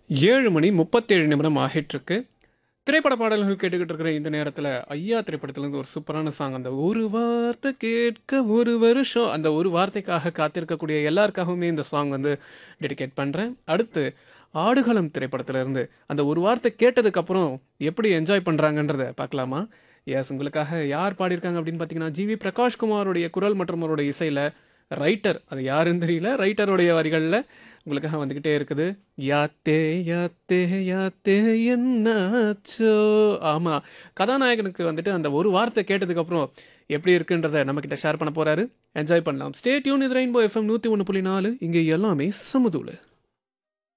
ஏழு மணி முப்பத்தேழு நிமிடம் ஆகிட்டுருக்கு திரைப்பட பாடல்கள் கேட்டுக்கிட்டு இருக்கிற இந்த நேரத்தில் ஐயா திரைப்படத்துலேருந்து ஒரு சூப்பரான சாங் அந்த ஒரு வார்த்தை கேட்க ஒரு வருஷம் அந்த ஒரு வார்த்தைக்காக காத்திருக்கக்கூடிய எல்லாருக்காகவுமே இந்த சாங் வந்து டெடிகேட் பண்ணுறேன் அடுத்து ஆடுகளம் திரைப்படத்திலிருந்து அந்த ஒரு வார்த்தை கேட்டதுக்கப்புறம் எப்படி என்ஜாய் பண்ணுறாங்கன்றத பார்க்கலாமா எஸ் உங்களுக்காக யார் பாடியிருக்காங்க அப்படின்னு பார்த்தீங்கன்னா ஜிவி பிரகாஷ்குமாருடைய குரல் மற்றும் அவருடைய இசையில் ரைட்டர் அது யாருன்னு தெரியல ரைட்டருடைய வரிகளில் உங்களுக்காக வந்துக்கிட்டே இருக்குது யாத்தே யாத்தே யாத்தே என்னாச்சோ ஆமாம் கதாநாயகனுக்கு வந்துட்டு அந்த ஒரு வார்த்தை கேட்டதுக்கப்புறம் எப்படி இருக்குன்றத நம்மக்கிட்ட ஷேர் பண்ண போகிறாரு என்ஜாய் பண்ணலாம் ஸ்டே டியூன் இது ரெயின்போ எஃப்எம் நூற்றி ஒன்று புள்ளி நாலு இங்கே எல்லாமே சமுதூளு